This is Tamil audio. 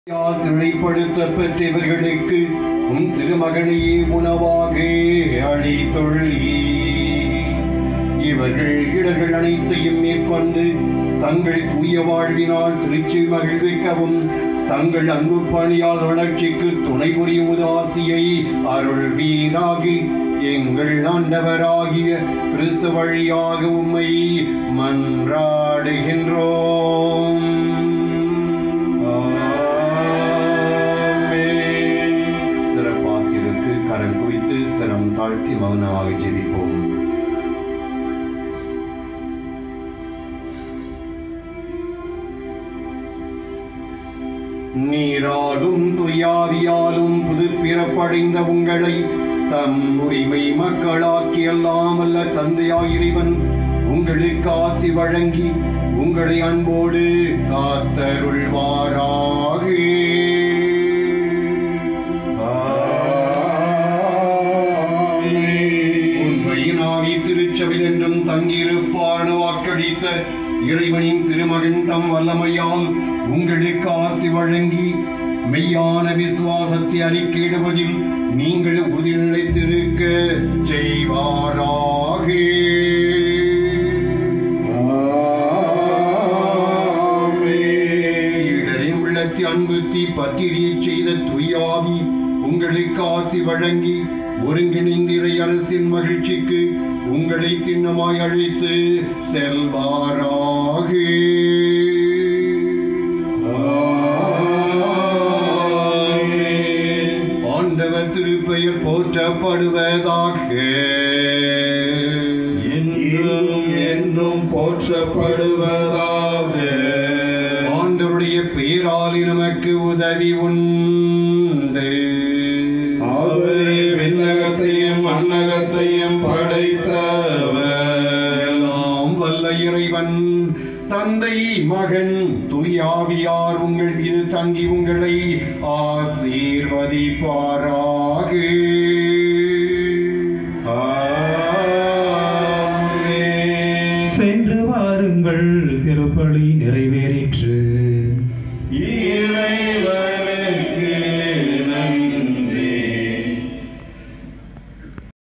திரைப்படுத்த பெற்றவர்களுக்கு உம் திருமகனையே உணவாக அளித்துள்ளி இவர்கள் இடர்கள் அனைத்தையும் மேற்கொண்டு தங்கள் தூய வாழ்வினால் திருச்சி மகிழ்விக்கவும் தங்கள் அன்பு பணியால் வளர்ச்சிக்கு துணை புரியும் ஆசியை அருள்வீராக எங்கள் ஆண்டவராகிய கிறிஸ்து வழியாக உம்மை மன்றாடுகின்றோம் சிறப்பாசிருக்கு கரம் குவித்து சிரம் தாழ்த்தி மௌனமாக ஜெபிப்போம் நீராலும் துயாவியாலும் புது பிறப்படைந்த உங்களை தம் உரிமை மக்களாக்கி அல்லாமல்ல தந்தையாய் இறைவன் உங்களுக்கு ஆசி வழங்கி உங்களை அன்போடு காத்தருள்வாராக உண்மையின் ஆவி திருச்சபையில் என்றும் தங்கியிருப்பான வாக்களித்த இறைவனின் திருமகன் தம் வல்லமையால் உங்களுக்கு ஆசி வழங்கி மெய்யான விசுவாசத்தை அறிக்கையிடுவதில் நீங்கள் உறுதி நிலைத்திருக்க செய்வாராக சீடரின் உள்ளத்தில் அன்பு தீ பத்திரியச் செய்த துயாவி உங்களுக்கு ஆசி வழங்கி ஒருங்கிணைந்த இறை அரசின் மகிழ்ச்சிக்கு உங்களை திண்ணமாய் அழைத்து செல்வாராக ஆண்டவர் திருப்பெயர் போற்றப்படுவதாக என்றும் என்றும் போற்றப்படுவதாக ஆண்டவருடைய பெயரால் நமக்கு உதவி உண்டு அவரே விண்ணகத்தையும் மண்ணகத்தையும் படைத்தவர் எல்லாம் வல்ல இறைவன் தந்தை மகன் தூயாவியார் உங்கள் மீது தங்கி உங்களை ஆசீர்வதிப்பாராக ஆமென். சென்று வாருங்கள் திருப்பலி நிறைவேறிற்று